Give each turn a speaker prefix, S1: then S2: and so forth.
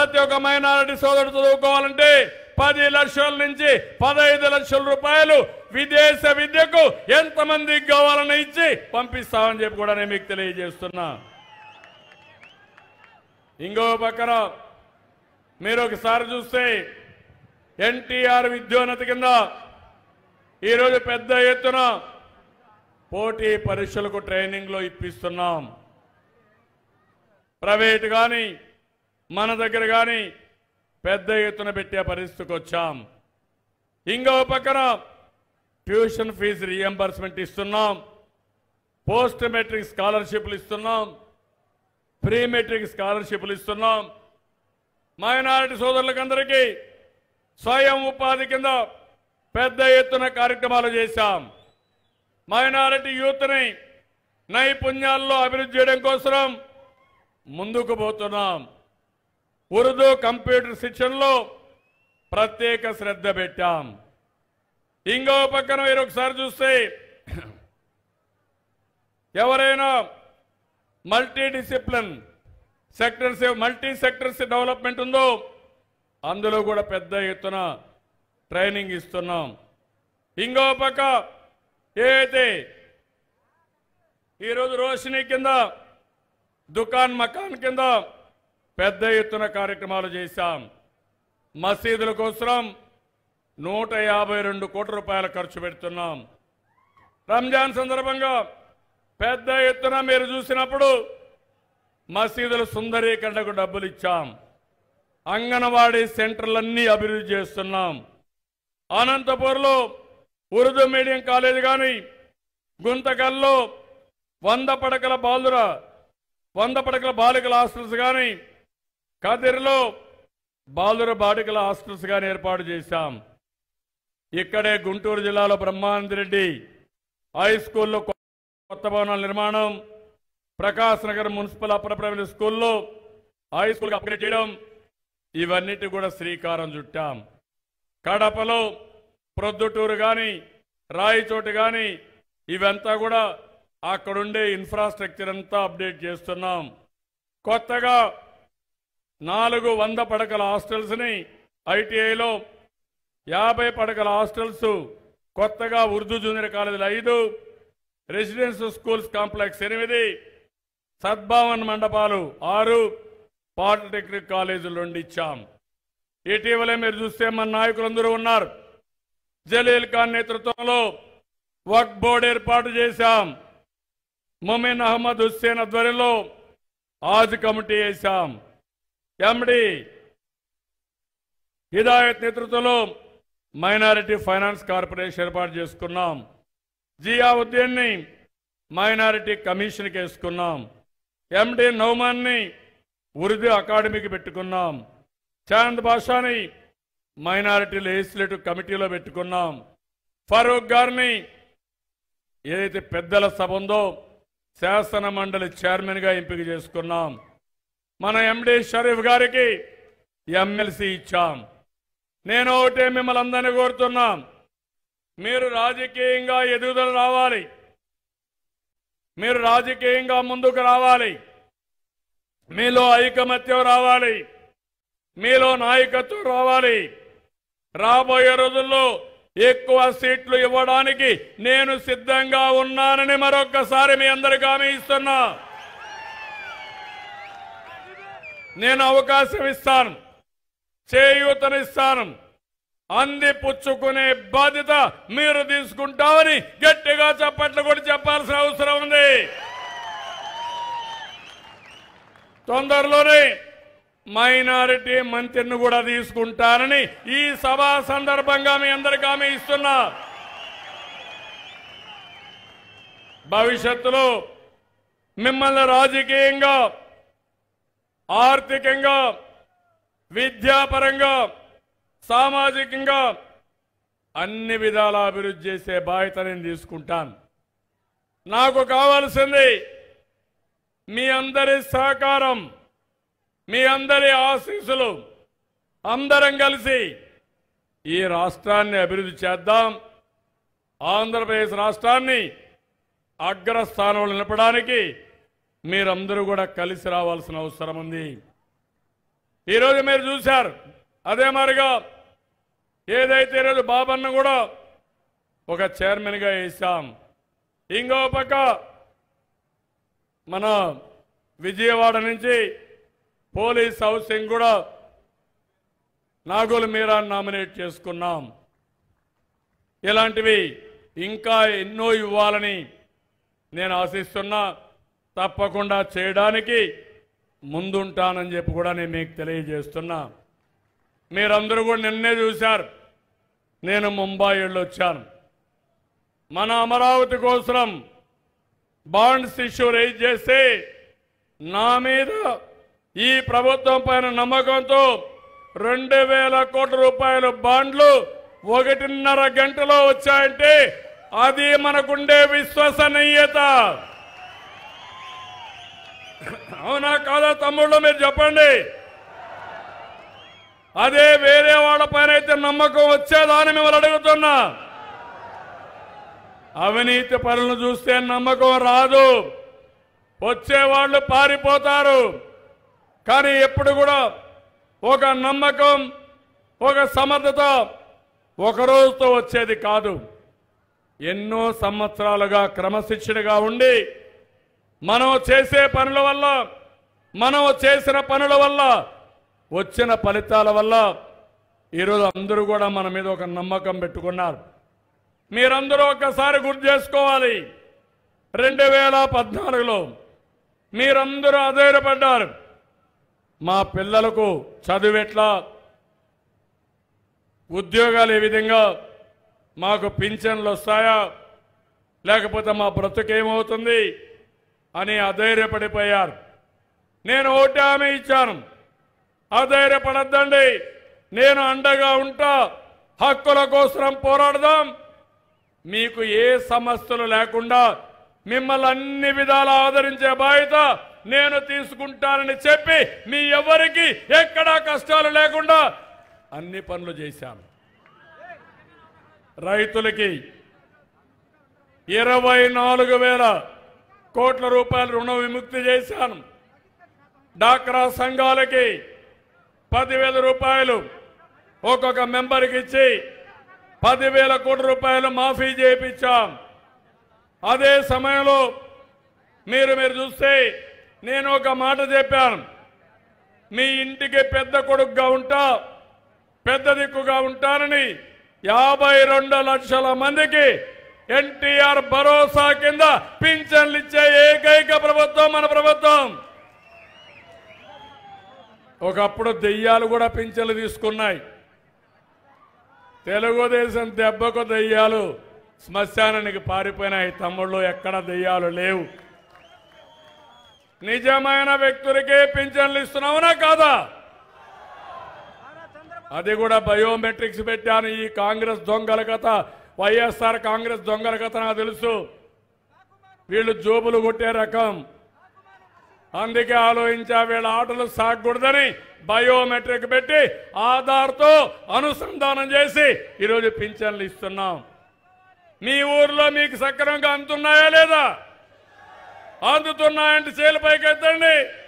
S1: ప్రతి ఒక్క మైనారిటీ సోదరుడు చదువుకోవాలంటే పది లక్షల నుంచి పదహైదు లక్షల రూపాయలు విదేశ విద్యకు ఎంతమందికి కావాలని ఇచ్చి పంపిస్తామని చెప్పి కూడా నేను మీకు తెలియజేస్తున్నా ఇంకో పక్కన మీరు ఒకసారి చూస్తే ఎన్టీఆర్ విద్యోన్నతి కింద ఈరోజు పెద్ద ఎత్తున పోటీ పరీక్షలకు ట్రైనింగ్లో ఇప్పిస్తున్నాం ప్రైవేట్ కానీ మన దగ్గర కానీ పెద్ద ఎత్తున పెట్టే పరిస్థితికి వచ్చాం ఇంకో పక్కన ట్యూషన్ ఫీజు రియంబర్స్మెంట్ ఇస్తున్నాం పోస్ట్ మెట్రిక్ స్కాలర్షిప్లు ఇస్తున్నాం ప్రీ మెట్రిక్ స్కాలర్షిప్లు ఇస్తున్నాం మైనారిటీ సోదరులకందరికీ స్వయం ఉపాధి కింద పెద్ద ఎత్తున కార్యక్రమాలు చేశాం మైనారిటీ యూత్ని నైపుణ్యాల్లో అభివృద్ధి చేయడం కోసం ముందుకు పోతున్నాం ఉర్దూ కంప్యూటర్ శిక్షణలో ప్రత్యేక శ్రద్ధ పెట్టాం ఇంకో పక్కన మీరు ఒకసారి చూస్తే ఎవరైనా multi discipline sectors multi sectors development ఉందో అందులో కూడా పెద్ద ఎత్తున ట్రైనింగ్ ఇస్తున్నాం ఇంకో పక్క ఏదైతే ఈరోజు రోషిని కింద దుకాన్ మకాన్ కింద పెద్ద ఎత్తున కార్యక్రమాలు చేశాం మసీదుల కోసం నూట యాభై రెండు కోట్ల రూపాయలు ఖర్చు పెడుతున్నాం రంజాన్ సందర్భంగా పెద్ద ఎత్తున మీరు చూసినప్పుడు మసీదుల సుందరీకరణకు డబ్బులు ఇచ్చాం అంగన్వాడీ సెంటర్లన్నీ అభివృద్ధి చేస్తున్నాం అనంతపూర్లో ఉర్దూ మీడియం కాలేజ్ కానీ గుంతకల్లో వంద పడకల బాలుర వంద పడకల బాలికల హాస్టల్స్ కానీ కదిరిలో బాలుర బాలికల హాస్టల్స్ కానీ ఏర్పాటు చేశాం ఇక్కడే గుంటూరు జిల్లాలో బ్రహ్మానందరెడ్డి హై స్కూల్లో కొత్త భవనాల నిర్మాణం Prakash Nagar municipal upper primary స్కూల్లో హై స్కూల్ అప్గ్రేడ్ చేయడం ఇవన్నిటి కూడా శ్రీకారం చుట్టాం కడపలో ప్రొద్దుటూరు కానీ రాయిచోటు కానీ ఇవంతా కూడా అక్కడుండే ఇన్ఫ్రాస్ట్రక్చర్ అంతా అప్డేట్ చేస్తున్నాం కొత్తగా నాలుగు వంద పడకల హాస్టల్స్ని ఐటీఐలో యాభై పడకల హాస్టల్స్ కొత్తగా ఉర్దూ జూనియర్ కాలేజీలు ఐదు రెసిడెన్స్ స్కూల్స్ కాంప్లెక్స్ ఎనిమిది సద్భావన్ మండపాలు ఆరు పాలిటెక్నిక్ కాలేజీలు రెండు ఇచ్చాం ఇటీవలే మీరు చూస్తే మన నాయకులందరూ ఉన్నారు జలీల్ ఖాన్ నేతృత్వంలో వక్ బోర్డు ఏర్పాటు చేశాం మొమిన్ అహ్మద్ హుస్సేన్ ఆధ్వర్యంలో ఆజ్ కమిటీ వేశాం ఎండి హిదాయత్ నేతృత్వంలో మైనారిటీ ఫైనాన్స్ కార్పొరేషన్ ఏర్పాటు చేసుకున్నాం జియావుద్దీన్ని మైనారిటీ కమిషన్కి వేసుకున్నాం ఎండి నౌమాన్ని ఉర్దూ అకాడమీకి పెట్టుకున్నాం చాంద్ బాషాని మైనారిటీ లెజిస్లేటివ్ కమిటీలో పెట్టుకున్నాం ఫరూక్ గారిని ఏదైతే పెద్దల సభ ఉందో శాసన మండలి చైర్మన్ గా ఎంపిక చేసుకున్నాం మన ఎండి షరీఫ్ గారికి ఎమ్మెల్సీ ఇచ్చాం నేను ఒకటే మిమ్మల్ని అందరినీ కోరుతున్నాం మీరు రాజకీయంగా ఎదుగుదల రావాలి మీరు రాజకీయంగా ముందుకు రావాలి మీలో ఐకమత్యం రావాలి మీలో నాయకత్వం రావాలి రాబోయే రోజుల్లో ఎక్కువ సీట్లు ఇవ్వడానికి నేను సిద్ధంగా ఉన్నానని మరొక్కసారి మీ అందరికి హామీ ఇస్తున్నా నేను అవకాశం ఇస్తాను చేయూతనిస్తాను అంది పుచ్చుకునే బాధ్యత మీరు తీసుకుంటామని గట్టిగా చప్పట్లు కూడా చెప్పాల్సిన అవసరం ఉంది తొందరలోనే మైనారిటీ మంత్రిని కూడా తీసుకుంటానని ఈ సభా సందర్భంగా మీ అందరికీ హామీ ఇస్తున్నా భవిష్యత్తులో మిమ్మల్ని రాజకీయంగా ఆర్థికంగా విద్యాపరంగా సామాజికంగా అన్ని విధాల అభివృద్ధి చేసే బాధ్యత నేను తీసుకుంటాను నాకు కావాల్సింది మీ అందరి సహకారం మీ అందరి ఆశీస్సులు అందరం కలిసి ఈ రాష్ట్రాన్ని అభివృద్ధి చేద్దాం ఆంధ్రప్రదేశ్ రాష్ట్రాన్ని అగ్రస్థానంలో నిలపడానికి మీరందరూ కూడా కలిసి రావాల్సిన అవసరం ఉంది ఈరోజు మీరు చూశారు అదే మరిగా ఏదైతే ఈరోజు బాబన్న కూడా ఒక చైర్మన్గా వేశాం ఇంకో పక్క మన విజయవాడ నుంచి పోలీస్ హౌసింగ్ కూడా నాగోలు మీరా నామినేట్ చేసుకున్నాం ఇలాంటివి ఇంకా ఎన్నో ఇవ్వాలని నేను ఆశిస్తున్నా తప్పకుండా చేయడానికి ముందుంటానని చెప్పి కూడా నేను మీకు తెలియజేస్తున్నా మీరందరూ కూడా నిన్నే చూశారు నేను ముంబై వెళ్ళొచ్చాను మన అమరావతి కోసం బాండ్స్ ఇష్యూ రైజ్ చేస్తే నా మీద ఈ ప్రభుత్వం పైన నమ్మకంతో రెండు వేల కోట్ల రూపాయల బాండ్లు ఒకటిన్నర గంటలో వచ్చాయంటే అది మనకుండే విశ్వసనీయత అవునా కాదా తమ్ముళ్ళు మీరు చెప్పండి అదే వేరే వాళ్ళ పైన అయితే నమ్మకం వచ్చేదా అని మిమ్మల్ని అడుగుతున్నా అవినీతి పనులను చూస్తే నమ్మకం రాదు వచ్చేవాళ్ళు పారిపోతారు కానీ ఎప్పుడు కూడా ఒక నమ్మకం ఒక సమర్థత ఒక రోజుతో వచ్చేది కాదు ఎన్నో సంవత్సరాలుగా క్రమశిక్షణగా ఉండి మనం చేసే పనుల వల్ల మనం చేసిన పనుల వల్ల వచ్చిన ఫలితాల వల్ల ఈరోజు అందరూ కూడా మన మీద ఒక నమ్మకం పెట్టుకున్నారు మీరందరూ ఒక్కసారి గుర్తు చేసుకోవాలి రెండు వేల పద్నాలుగులో మీరందరూ అధైర్యపడ్డారు మా పిల్లలకు చదువు ఎట్లా ఉద్యోగాలు ఏ విధంగా మాకు పింఛన్లు వస్తాయా లేకపోతే మా బ్రతుకేమవుతుంది అని అధైర్యపడిపోయారు నేను ఓటు హామీ ఇచ్చాను అధైర్యపడద్దండి నేను అండగా ఉంటా హక్కుల కోసం పోరాడదాం మీకు ఏ సమస్యలు లేకుండా మిమ్మల్ని అన్ని విధాల ఆదరించే బాధ్యత నేను తీసుకుంటానని చెప్పి మీ ఎవరికి ఎక్కడా కష్టాలు లేకుండా అన్ని పనులు చేశాను రైతులకి ఇరవై నాలుగు వేల కోట్ల రూపాయల రుణ విముక్తి చేశాను డాక్రా సంఘాలకి పదివేల రూపాయలు ఒక్కొక్క మెంబర్కి ఇచ్చి పదివేల కోట్ల రూపాయలు మాఫీ చేయించాం అదే సమయంలో మీరు మీరు చూస్తే నేను ఒక మాట చెప్పాను మీ ఇంటికి పెద్ద కొడుకుగా ఉంటా పెద్ద దిక్కుగా ఉంటానని యాభై రెండు లక్షల మందికి ఎన్టీఆర్ భరోసా కింద పింఛన్లు ఇచ్చే ఏకైక ప్రభుత్వం మన ప్రభుత్వం ఒకప్పుడు దెయ్యాలు కూడా పింఛన్లు తీసుకున్నాయి తెలుగుదేశం దెబ్బకు దెయ్యాలు శ్మశానానికి పారిపోయినాయి తమ్ముళ్ళు ఎక్కడ దెయ్యాలు లేవు నిజమైన వ్యక్తులకే పింఛన్లు ఇస్తున్నావునా కాదా అది కూడా బయోమెట్రిక్స్ పెట్టాను ఈ కాంగ్రెస్ దొంగల కథ వైఎస్ఆర్ కాంగ్రెస్ దొంగల కథ నాకు తెలుసు వీళ్ళు జోబులు కొట్టే రకం అందుకే ఆలోచించా వీళ్ళ ఆటలు సాగకూడదని బయోమెట్రిక్ పెట్టి ఆధార్తో అనుసంధానం చేసి ఈరోజు పింఛన్లు ఇస్తున్నాం మీ ఊర్లో మీకు సక్రమంగా అందుతున్నాయా లేదా అందుతున్నాయంటే చేలు పైకి ఎత్తండి